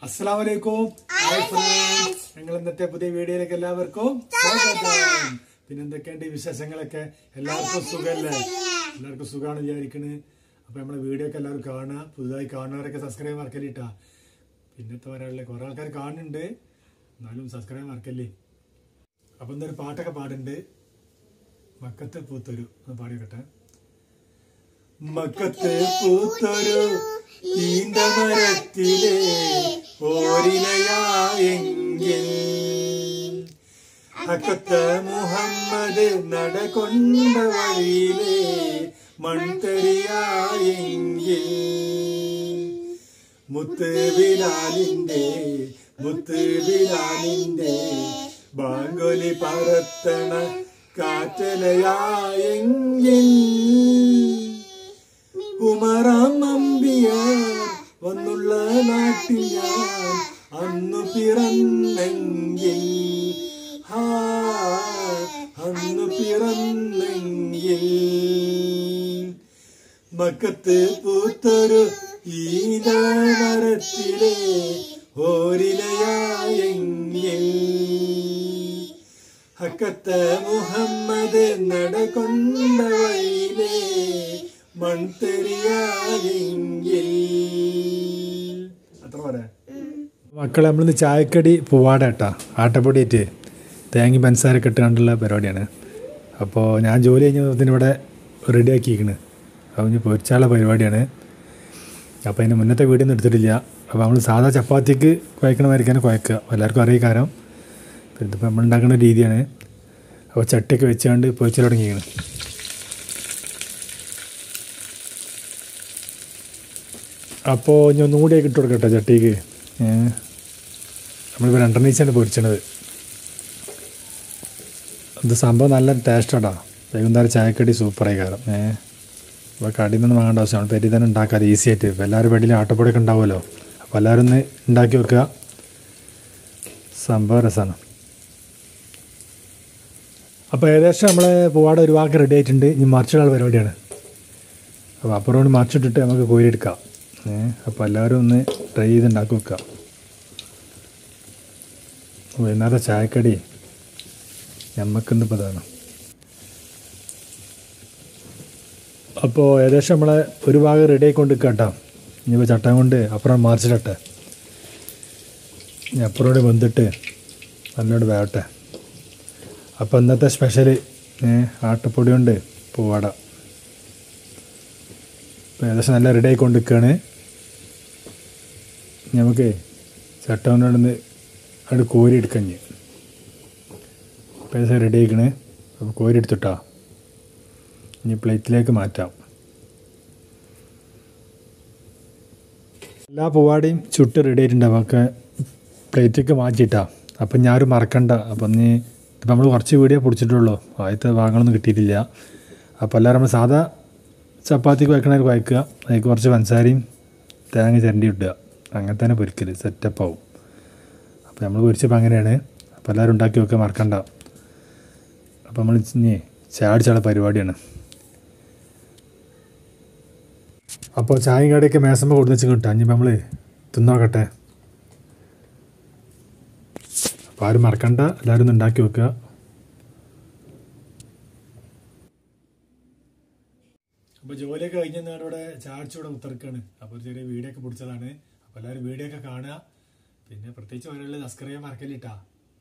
അസ്സലാമലൈക്കും hi friends ഞങ്ങൾ ഇന്നത്തെ പുതിയ വീഡിയോയിലേക്ക് എല്ലാവർക്കും സ്വാഗതം പിന്നെ എന്തൊക്കെയുണ്ട് ഈ വിശേഷങ്ങളൊക്കെ എല്ലാവർക്കും സുഖമല്ലേ എല്ലാവർക്കും സുഖമാണ് വിചാരിക്കണ് അപ്പൊ നമ്മളെ വീഡിയോ ഒക്കെ എല്ലാവരും കാണുക പുതുതായി കാണുന്നവരൊക്കെ സബ്സ്ക്രൈബ് മറക്കല്ലിട്ടാ പിന്നത്തെ വരാനുള്ള കുറെ ആൾക്കാർ കാണുന്നുണ്ട് എന്നാലും സബ്സ്ക്രൈബ് മറക്കല്ലേ അപ്പൊ എന്തൊരു പാട്ടൊക്കെ പാടുന്നുണ്ട് മക്കത്തെ പൂത്തൊരു ഒന്ന് പാടിയോട്ടെ മക്കത്തെ പൂത്തൊരു ഈന്തമരത്തിലെ ഓരിലയായെങ്കിൽ അക്കത്ത മുഹമ്മദ് നടകൊണ്ട വഴിയിലെ മൺതരിയായെങ്കിൽ മുത്ത് ബിലാലിന്റെ മുത്ത് ബിലാലിന്റെ ബാങ്കൊലി പറത്തണ കാറ്റലയായെങ്കിൽ ഉമറാം അമ്പിയ വന്നുള്ള നാട്ടിൽ ഞാൻ അന്നു പിറന്നെങ്കിൽ ഹാ അന്നു പിറന്നെങ്കിൽ മക്കത്ത് പൂത്തൊരു ഈതമരത്തിലെ ഓരിലയായെങ്കിൽ ഹക്കത്ത മുഹമ്മദ് നടകൊണ്ട വഴിയിലെ മൺതെരിയായെങ്കിൽ അത്ര പറയാ മക്കളെ നമ്മളിന്ന് ചായക്കടി പൂവാട കേട്ടാ ആട്ടപ്പൊടിയിട്ട് തേങ്ങ പഞ്ചസാരൊക്കെ ഇട്ട് കണ്ടുള്ള പരിപാടിയാണ് അപ്പോൾ ഞാൻ ജോലി കഴിഞ്ഞ ഇവിടെ റെഡിയാക്കിയിരിക്കണ് അപ്പോൾ ഇനി പൊരിച്ചാനുള്ള പരിപാടിയാണ് അപ്പോൾ അതിന് മുന്നത്തെ വീഡിയോ ഒന്നും എടുത്തിട്ടില്ല അപ്പോൾ നമ്മൾ സാധാ ചപ്പാത്തിക്ക് കുഴക്കണ മാതിരിക്കാണ് കുഴക്കുക എല്ലാവർക്കും അറിയ കാരം അപ്പോൾ ഇതിപ്പോൾ നമ്മൾ ഉണ്ടാക്കുന്ന രീതിയാണ് അപ്പോൾ ചട്ടിയൊക്കെ വെച്ചുകൊണ്ട് പൊരിച്ചാൽ തുടങ്ങിയിരിക്കണം അപ്പോൾ ഇനി ഒന്നും കൂടി ഇട്ട് കൊടുക്കട്ടെ ചട്ടിക്ക് ഏഹ് നമ്മളിപ്പോൾ രണ്ടെണ്ണ ഈച്ചാണ് പൊരിച്ചണത് ഇത് സംഭവം നല്ല ടേസ്റ്റാടാ വൈകുന്നേരം ചായക്കടി സൂപ്പറായി കാരണം ഏഹ് അപ്പോൾ കടിയിൽ നിന്ന് വാങ്ങേണ്ട ആവശ്യമാണ് പെരി തന്നെ ഉണ്ടാക്കാറ് ഈസി ആയിട്ട് ഇപ്പോൾ എല്ലാവരും വെടിയിൽ ആട്ടപ്പൊടിയൊക്കെ ഉണ്ടാവുമല്ലോ അപ്പോൾ എല്ലാവരും ഒന്ന് ഉണ്ടാക്കി വെക്കുക സംഭവം രസമാണ് അപ്പോൾ ഏകദേശം നമ്മളെ പൂവാട ഒരു വാക്ക് റെഡി ആയിട്ടുണ്ട് ഇനി മറിച്ചിടാനുള്ള പരിപാടിയാണ് അപ്പോൾ അപ്പുറം മറിച്ചിട്ടിട്ട് നമുക്ക് കോരിയെടുക്കാം ഏഹ് അപ്പോൾ എല്ലാവരും ഒന്ന് ട്രൈ ചെയ്ത് ഉണ്ടാക്കി വെക്കുക വൈകുന്നേരത്തെ ചായക്കടി ഞമ്മക്കിന്ന് ഇപ്പോൾ ഇതാണ് അപ്പോൾ ഏകദേശം നമ്മളെ ഒരു ഭാഗം റെഡി ആയിക്കൊണ്ട് കേട്ടോ ഇനിയിപ്പോൾ ചട്ടം കൊണ്ട് അപ്പുറം മറിച്ചിടട്ടെ ഇനി അപ്പുറം കൂടി വെന്തിട്ട് നല്ലോണം വേവട്ടെ അപ്പോൾ ഇന്നത്തെ സ്പെഷ്യൽ ആട്ടപ്പൊടി കൊണ്ട് പൂവാട ഇപ്പോൾ ഏകദേശം നല്ല റെഡി ആയിക്കൊണ്ട് നിൽക്കുകയാണ് നമുക്ക് ചട്ടം കൊണ്ടൊന്ന് അവിടെ കോരി എടുക്കാൻ ഇനി അപ്പോൾ ഏകദേശം റെഡി ആയിക്കണ് അപ്പോൾ കോരി എടുത്തിട്ടാ ഇനി പ്ലേറ്റിലേക്ക് മാറ്റാം എല്ലാ പൂവാടിയും ചുട്ട് റെഡി ആയിട്ടുണ്ട് അതൊക്കെ പ്ലേറ്റിലേക്ക് മാറ്റിയിട്ടാ അപ്പം ഞാനും മറക്കണ്ട അപ്പം നീ ഇപ്പം നമ്മൾ കുറച്ച് വീഡിയോ പിടിച്ചിട്ടുള്ളൂ ആദ്യത്തെ ഭാഗങ്ങളൊന്നും കിട്ടിയിട്ടില്ല അപ്പോൾ എല്ലാവരും നമ്മൾ സാധാ ചപ്പാത്തിക്ക് വയ്ക്കണവർക്ക് വയ്ക്കുക അതിലേക്ക് കുറച്ച് പഞ്ചസാരയും തേങ്ങ ചിരണ്ടി ഇടുക അങ്ങനെ തന്നെ പൊരിക്കൽ സെറ്റപ്പ് ആവും അപ്പോൾ നമ്മൾ പൊരിച്ചപ്പോൾ അങ്ങനെയാണ് അപ്പോൾ എല്ലാവരും ഉണ്ടാക്കി വെക്കാൻ മറക്കണ്ട അപ്പോൾ നമ്മൾ ഇനി ചാടിച്ചുള്ള പരിപാടിയാണ് അപ്പോൾ ചായയും കടയൊക്കെ മേസമ്മ കൊടുത്ത് വെച്ച് കിട്ടാം ഇനിയിപ്പോൾ നമ്മൾ തിന്നോക്കട്ടെ അപ്പോൾ ആരും മറക്കണ്ട എല്ലാവരും ഒന്ന് ഉണ്ടാക്കി വെക്കുക അപ്പോൾ ജോലിയൊക്കെ കഴിഞ്ഞ ഇവിടെ ചാടിച്ചൂടെ ഉത്തർക്കാണ് അപ്പോൾ ഒരു ചെറിയ വീഡിയോ ഒക്കെ പിടിച്ചതാണ് അപ്പോൾ എല്ലാവരും വീഡിയോ ഒക്കെ കാണുക പിന്നെ പ്രത്യേകിച്ച് ഒരാൾ സബ്സ്ക്രൈബ് മറക്കല്ലിട്ടാ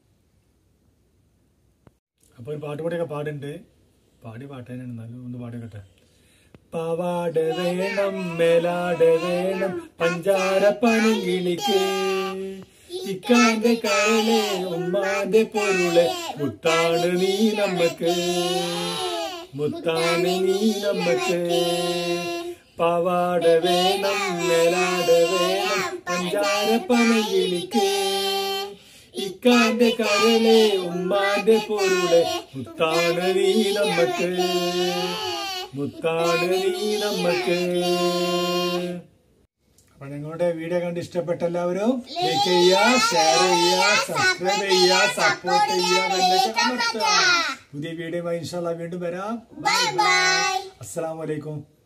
അപ്പോൾ ഒരു പാട്ട് കൂടിയൊക്കെ പാടുണ്ട് പാടി പാട്ടാനാണ് എന്നാലും ഒന്ന് പാടിയോട്ടെ പാവാട വേണം മേലാട വേണം പഞ്ചാര പനങ്കിളിക്ക് ഇക്കാന്റെ കരളെ ഉമ്മാന്റെ പൊരുളെ മുത്താണ് നീ നമ്മക്ക് മുത്താണ് നീ നമ്മക്ക് പാവാട വേണം മേലാട വേണം പഞ്ചാര പനങ്കിളിക്ക് ഇക്കാന്റെ കരളെ ഉമ്മാന്റെ പൊരുളെ മുത്താണ് നീ നമ്മക്ക് മുത്താണ് നീ നമ്മക്ക് അപ്പൊ നിങ്ങളുടെ വീഡിയോ കണ്ട് ഇഷ്ടപ്പെട്ട എല്ലാവരും ലൈക്ക് ചെയ്യുക ഷെയർ ചെയ്യുക സബ്സ്ക്രൈബ് ചെയ്യുക സപ്പോർട്ട് ചെയ്യുക ബെല്ലൈക്കൺ അമർത്തുക പുതിയ വീഡിയോ ഇൻഷാല്ല വീണ്ടും വരാം ബൈ ബൈ അസ്സലാമു അലൈക്കും